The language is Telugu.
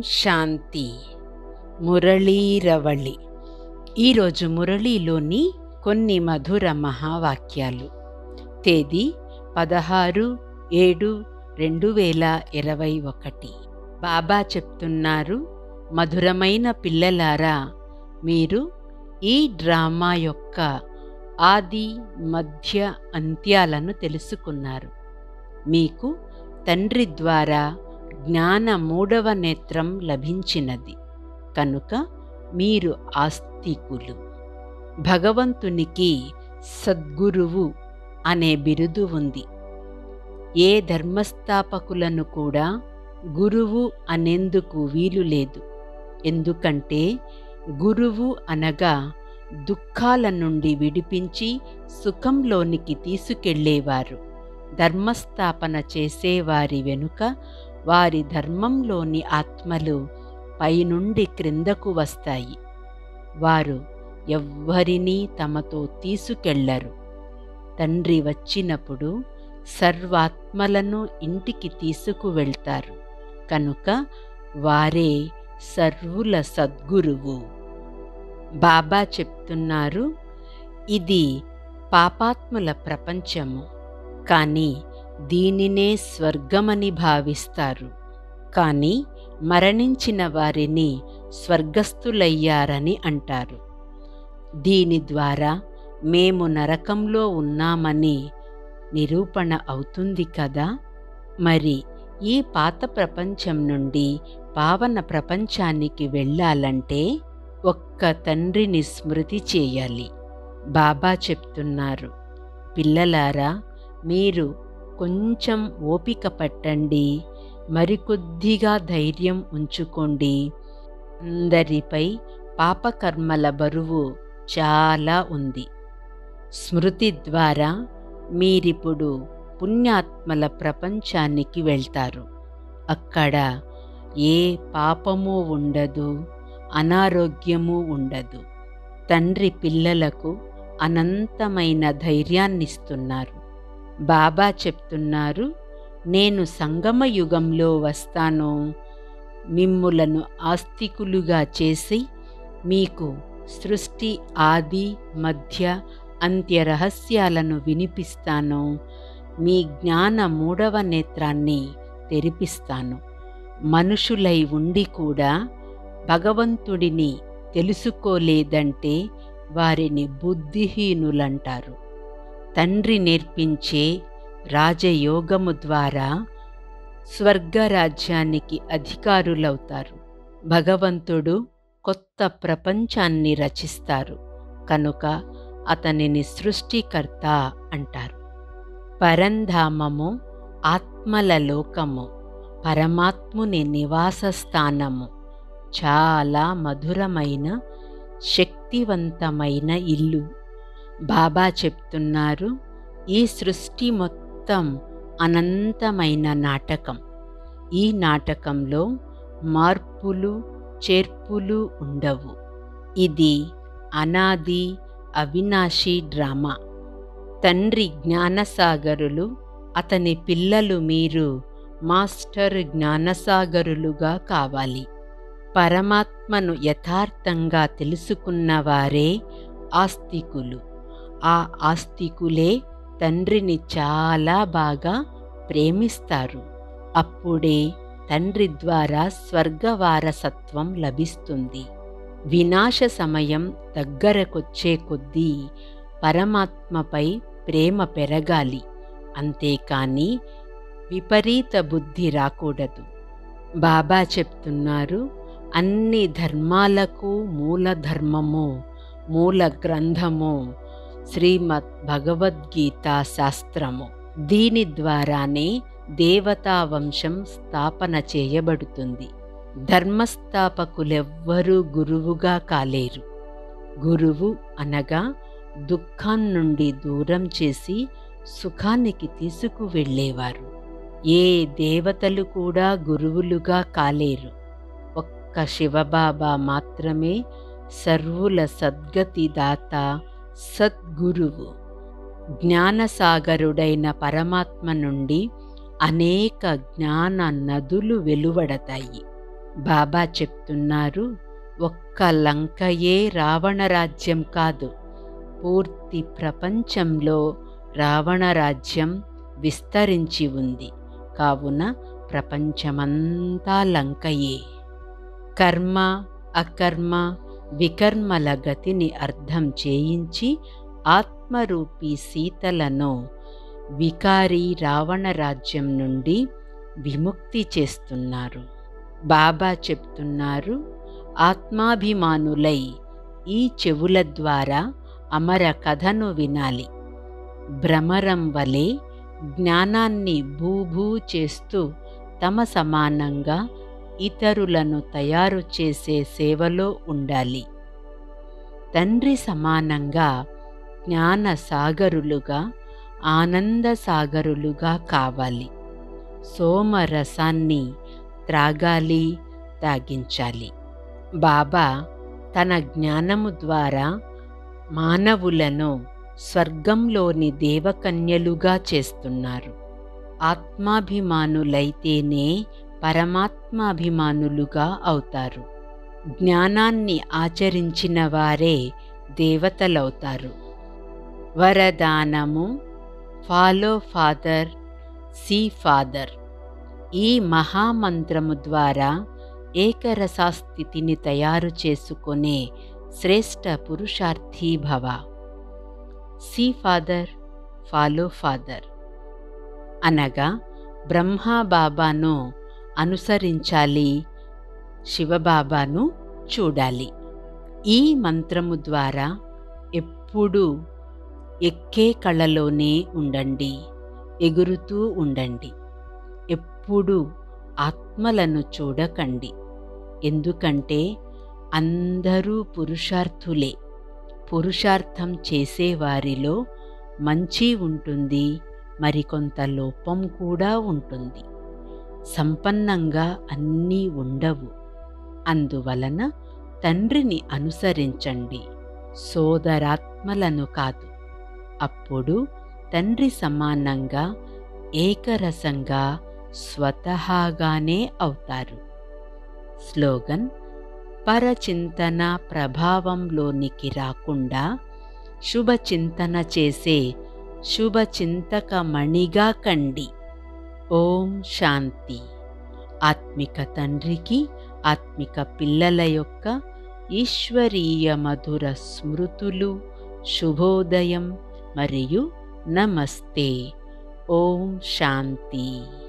శాంతి మురళీరవళి ఈరోజు మురళీలోని కొన్ని మధుర మహావాక్యాలు తేదీ పదహారు ఏడు రెండు వేల ఇరవై ఒకటి బాబా చెప్తున్నారు మధురమైన పిల్లలారా మీరు ఈ డ్రామా యొక్క ఆది మధ్య అంత్యాలను తెలుసుకున్నారు మీకు తండ్రి ద్వారా జ్ఞాన మూడవ నేత్రం లభించినది కనుక మీరు ఆస్తికులు భగవంతునికి సద్గురువు అనే బిరుదు ఉంది ఏ ధర్మస్థాపకులను కూడా గురువు అనేందుకు వీలు లేదు ఎందుకంటే గురువు అనగా దుఃఖాల నుండి విడిపించి సుఖంలోనికి తీసుకెళ్లేవారు ధర్మస్థాపన చేసేవారి వెనుక వారి ధర్మంలోని ఆత్మలు పైనుండి క్రిందకు వస్తాయి వారు ఎవ్వరినీ తమతో తీసుకెళ్లరు తండ్రి వచ్చినప్పుడు సర్వాత్మలను ఇంటికి తీసుకువెళ్తారు కనుక వారే సర్వుల సద్గురువు బాబా చెప్తున్నారు ఇది పాపాత్ముల ప్రపంచము కానీ దీనినే స్వర్గమని భావిస్తారు కానీ మరణించిన వారిని స్వర్గస్థులయ్యారని అంటారు దీని ద్వారా మేము నరకంలో ఉన్నామని నిరూపణ అవుతుంది కదా మరి ఈ పాత ప్రపంచం నుండి పావన ప్రపంచానికి వెళ్ళాలంటే ఒక్క తండ్రిని స్మృతి చేయాలి బాబా చెప్తున్నారు పిల్లలారా మీరు కొంచెం ఓపిక పట్టండి మరికొద్దిగా ధైర్యం ఉంచుకోండి అందరిపై పాపకర్మల బరువు చాలా ఉంది స్మృతి ద్వారా మీరిప్పుడు పుణ్యాత్మల ప్రపంచానికి వెళ్తారు అక్కడ ఏ పాపము ఉండదు అనారోగ్యము ఉండదు తండ్రి పిల్లలకు అనంతమైన ధైర్యాన్నిస్తున్నారు బాబా చెప్తున్నారు నేను సంగమ యుగంలో వస్తాను మిమ్ములను ఆస్తికులుగా చేసి మీకు సృష్టి ఆది మధ్య అంత్య రహస్యాలను వినిపిస్తాను మీ జ్ఞాన మూడవ నేత్రాన్ని తెరిపిస్తాను మనుషులై ఉండి కూడా భగవంతుడిని తెలుసుకోలేదంటే వారిని బుద్ధిహీనులంటారు తండ్రి నేర్పించే రాజయోగము ద్వారా స్వర్గరాజ్యానికి అధికారులవుతారు భగవంతుడు కొత్త ప్రపంచాన్ని రచిస్తారు కనుక అతనిని సృష్టికర్త అంటారు పరంధామము ఆత్మల లోకము పరమాత్ముని నివాస స్థానము చాలా మధురమైన శక్తివంతమైన ఇల్లు బాబా చెప్తున్నారు ఈ సృష్టి మొత్తం అనంతమైన నాటకం ఈ నాటకంలో మార్పులు చేర్పులు ఉండవు ఇది అనాది అవినాశి డ్రామా తండ్రి జ్ఞానసాగరులు అతని పిల్లలు మీరు మాస్టర్ జ్ఞానసాగరులుగా కావాలి పరమాత్మను యథార్థంగా తెలుసుకున్నవారే ఆస్తికులు ఆ ఆస్తికులే తండ్రిని చాలా బాగా ప్రేమిస్తారు అప్పుడే తండ్రి ద్వారా స్వర్గవారసత్వం లభిస్తుంది వినాశ సమయం దగ్గరకొచ్చే కొద్దీ పరమాత్మపై ప్రేమ పెరగాలి అంతేకాని విపరీత బుద్ధి రాకూడదు బాబా చెప్తున్నారు అన్ని ధర్మాలకు మూల ధర్మము మూల గ్రంథము శ్రీమద్ భగవద్గీత శాస్త్రము దీని ద్వారానే దేవతా వంశం స్థాపన చేయబడుతుంది ధర్మస్థాపకులెవ్వరూ గురువుగా కాలేరు గురువు అనగా దుఃఖం నుండి దూరం చేసి సుఖానికి తీసుకువెళ్ళేవారు ఏ దేవతలు కూడా గురువులుగా కాలేరు ఒక్క శివబాబా మాత్రమే సర్వుల సద్గతిదాత సద్గురువు జ్ఞానసాగరుడైన పరమాత్మ నుండి అనేక జ్ఞాన నదులు వెలువడతాయి బాబా చెప్తున్నారు ఒక్క లంకయే రావణ రాజ్యం కాదు పూర్తి ప్రపంచంలో రావణ రాజ్యం విస్తరించి ఉంది కావున ప్రపంచమంతా లంకయే కర్మ అకర్మ వికర్మల గతిని అర్థం చేయించి ఆత్మరూపీ సీతలను వికారి రావణ రాజ్యం నుండి విముక్తి చేస్తున్నారు బాబా చెప్తున్నారు ఆత్మాభిమానులై ఈ చెవుల ద్వారా అమర కథను వినాలి భ్రమరం వలె జ్ఞానాన్ని భూభూ చేస్తూ తమ సమానంగా ఇతరులను తయారు చేసే సేవలో ఉండాలి తండ్రి సమానంగా జ్ఞాన సాగరులుగా ఆనంద సాగరులుగా కావాలి సోమరసాన్ని త్రాగాలి తాగించాలి బాబా తన జ్ఞానము ద్వారా మానవులను స్వర్గంలోని దేవకన్యలుగా చేస్తున్నారు ఆత్మాభిమానులైతేనే పరమాత్మాభిమానులుగా అవుతారు జ్ఞానాన్ని ఆచరించిన వారే దేవతలవుతారు వరదానము ఫాలో ఫాదర్ సి ఫాదర్ ఈ మహామంత్రము ద్వారా ఏకరసాస్థితిని తయారు చేసుకునే శ్రేష్ఠ పురుషార్థీ భవ సి ఫాదర్ ఫాలో ఫాదర్ అనగా బ్రహ్మా బాబాను అనుసరించాలి శివబాబాను చూడాలి ఈ మంత్రము ద్వారా ఎప్పుడూ ఎక్కే కళలోనే ఉండండి ఎగురుతూ ఉండండి ఎప్పుడూ ఆత్మలను చూడకండి ఎందుకంటే అందరూ పురుషార్థులే పురుషార్థం చేసేవారిలో మంచి ఉంటుంది మరికొంత లోపం కూడా ఉంటుంది సంపన్నంగా అన్నీ ఉండవు అందువలన తండ్రిని అనుసరించండి సోదరాత్మలను కాదు అప్పుడు తండ్రి సమానంగా ఏకరసంగా స్వతహాగానే అవుతారు స్లోగన్ పరచింతన ప్రభావంలోనికి రాకుండా శుభచింతన చేసే శుభచింతకమణిగా కండి ఓం శాంతి ఆత్మిక తండ్రికి ఆత్మిక పిల్లల యొక్క ఈశ్వరీయ మధుర స్మృతులు శుభోదయం మరియు నమస్తే ఓం శాంతి